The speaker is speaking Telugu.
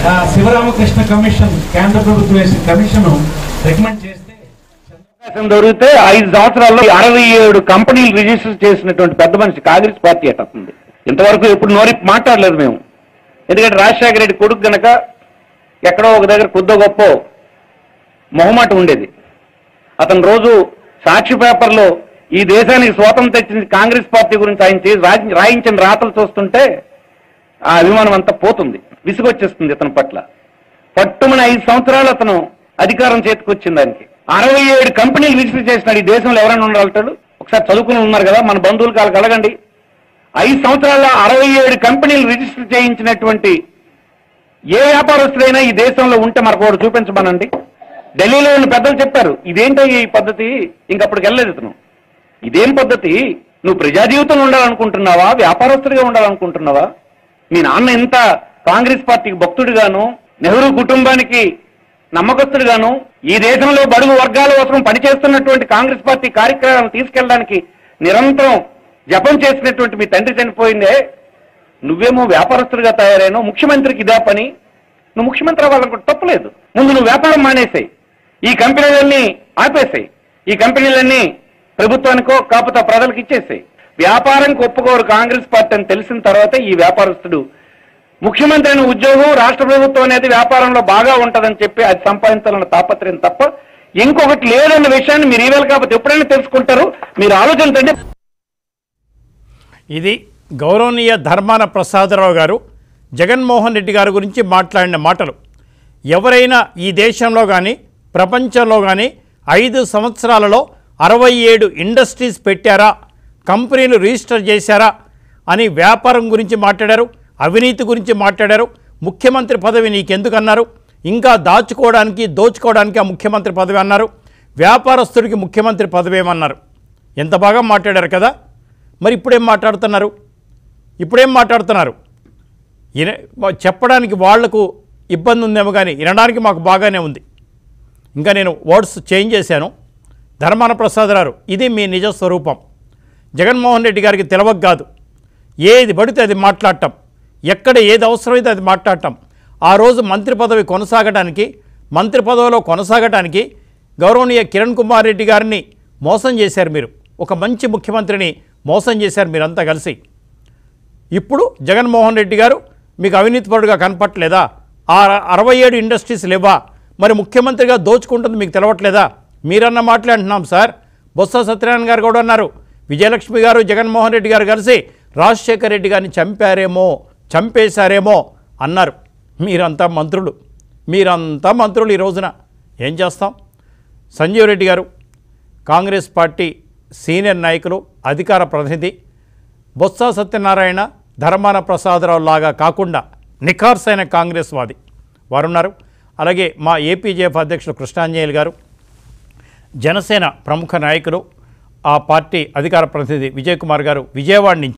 ఆ, శివరామకృష్ణ కమిషన్ కేంద్ర ప్రభుత్వం వేసిన కమిషన్ రికమెండ్ చేస్తే అవకాశం దొరికితే ఐదు సంవత్సరాల్లో అరవై ఏడు కంపెనీలు రిజిస్టర్ చేసినటువంటి పెద్ద మనిషి కాంగ్రెస్ పార్టీ అట్టుంది ఇంతవరకు ఎప్పుడు నోరి మాట్లాడలేదు మేము ఎందుకంటే రాజశేఖర రెడ్డి కొడుకు గనక ఎక్కడో ఒక దగ్గర కొద్దో గొప్ప మొహమాట ఉండేది అతను రోజు సాక్షి పేపర్లో ఈ దేశానికి స్వాతంత్రం తెచ్చింది కాంగ్రెస్ పార్టీ గురించి ఆయన చేసి రా- రాయించిన రాతలు చూస్తుంటే ఆ అభిమానం అంతా పోతుంది విసుగొచ్చేస్తుంది ఇతని పట్ల పట్టుమని ఐదు సంవత్సరాలు అతను అధికారం చేతికొచ్చింది దానికి అరవై ఏడు కంపెనీలు రిజిస్టర్ చేసినాడు ఈ దేశంలో ఎవరైనా ఉండగలుగుతాడు ఒకసారి చదువుకుని ఉన్నారు కదా మన బంధువులు కాళ్ళకి అడగండి ఐదు సంవత్సరాల్లో అరవై ఏడు కంపెనీలు రిజిస్టర్ చేయించినటువంటి ఏ వ్యాపారస్తుడైనా ఈ దేశంలో ఉంటే మనకు ఒకటి చూపించమనండి ఢిల్లీలో ఉన్న పెద్దలు చెప్పారు ఇదేంటో ఈ పద్ధతి ఇంకప్పటికి వెళ్ళలేదు ఇతను ఇదేం పద్ధతి నువ్వు ప్రజా జీవితంలో ఉండాలనుకుంటున్నావా వ్యాపారస్తుడిగా ఉండాలనుకుంటున్నావా మీ నాన్న ఎంత కాంగ్రెస్ పార్టీకి భక్తుడిగాను నెహ్రూ కుటుంబానికి నమ్మకస్తుడిగాను ఈ దేశంలో బడుగు వర్గాల కోసం పనిచేస్తున్నటువంటి కాంగ్రెస్ పార్టీ కార్యక్రమాలను తీసుకెళ్ళడానికి నిరంతరం జపం చేసినటువంటి మీ తండ్రి చనిపోయిందే నువ్వేమో వ్యాపారస్తుడిగా తయారైన ముఖ్యమంత్రికి ఇదే పని నువ్వు ముఖ్యమంత్రి అవ్వాలనుకుంటే తప్పులేదు ముందు నువ్వు వ్యాపారం మానేసాయి ఈ కంపెనీలన్నీ ఆపేసాయి ఈ కంపెనీలన్నీ ప్రభుత్వానికో కాకపోతే ప్రజలకు ఇచ్చేసాయి వ్యాపారంకి ఒప్పుకోరు కాంగ్రెస్ పార్టీ అని తెలిసిన తర్వాత ఈ వ్యాపారస్తుడు ముఖ్యమంత్రి అయిన ఉద్యోగం రాష్ట్ర ప్రభుత్వం అనేది వ్యాపారంలో బాగా ఉంటదని చెప్పి అది సంపాదించాలన్న తాపత్రయం తప్ప ఇంకొకటి లేదన్న విషయాన్ని మీరు ఈవేళ కాకపోతే ఎప్పుడైనా తెలుసుకుంటారు మీరు ఆలోచించండి ఇది గౌరవనీయ ధర్మాన ప్రసాదరావు గారు జగన్మోహన్ రెడ్డి గారి గురించి మాట్లాడిన మాటలు ఎవరైనా ఈ దేశంలో కానీ ప్రపంచంలో కానీ ఐదు సంవత్సరాలలో అరవై ఏడు ఇండస్ట్రీస్ పెట్టారా కంపెనీలు రిజిస్టర్ చేశారా అని వ్యాపారం గురించి మాట్లాడారు అవినీతి గురించి మాట్లాడారు ముఖ్యమంత్రి పదవి నీకెందుకు అన్నారు ఇంకా దాచుకోవడానికి దోచుకోవడానికి ఆ ముఖ్యమంత్రి పదవి అన్నారు వ్యాపారస్తుడికి ముఖ్యమంత్రి పదవి ఏమన్నారు ఎంత బాగా మాట్లాడారు కదా మరి ఇప్పుడేం మాట్లాడుతున్నారు ఇప్పుడేం మాట్లాడుతున్నారు ఇన- చెప్పడానికి వాళ్లకు ఇబ్బంది ఉందేమో కానీ వినడానికి మాకు బాగానే ఉంది ఇంకా నేను వర్డ్స్ చేంజ్ చేశాను ధర్మాన ప్రసాదరావు ఇది మీ నిజ స్వరూపం జగన్మోహన్ రెడ్డి గారికి తెలవక కాదు ఏది పడితే అది మాట్లాడటం ఎక్కడ ఏది అవసరమైతే అది మాట్లాడటం ఆ రోజు మంత్రి పదవి కొనసాగడానికి మంత్రి పదవిలో కొనసాగడానికి గౌరవనీయ కిరణ్ కుమార్ రెడ్డి గారిని మోసం చేశారు మీరు ఒక మంచి ముఖ్యమంత్రిని మోసం చేశారు మీరంతా కలిసి ఇప్పుడు జగన్మోహన్ రెడ్డి గారు మీకు అవినీతిపరుడుగా కనపట్లేదా ఆ అరవై ఏడు ఇండస్ట్రీస్ లేవా మరి ముఖ్యమంత్రిగా దోచుకుంటుంది మీకు తెలవట్లేదా మీరన్న మాట్లాడుతున్నాం సార్ బొత్స సత్యనారాయణ గారు కూడా అన్నారు విజయలక్ష్మి గారు జగన్మోహన్ రెడ్డి గారు కలిసి రాజశేఖర్ రెడ్డి గారిని చంపారేమో చంపేశారేమో అన్నారు మీరంతా మంత్రులు మీరంతా మంత్రులు ఈ రోజున ఏం చేస్తాం సంజీవ్ రెడ్డి గారు కాంగ్రెస్ పార్టీ సీనియర్ నాయకులు అధికార ప్రతినిధి బొత్స సత్యనారాయణ ధర్మాన ప్రసాదరావు లాగా కాకుండా నిఖార్సైన కాంగ్రెస్ వాది వారున్నారు అలాగే మా ఏపీజేఎఫ్ అధ్యక్షులు కృష్ణాంజనేయులు గారు జనసేన ప్రముఖ నాయకులు ఆ పార్టీ అధికార ప్రతినిధి విజయ్ కుమార్ గారు విజయవాడ నుంచి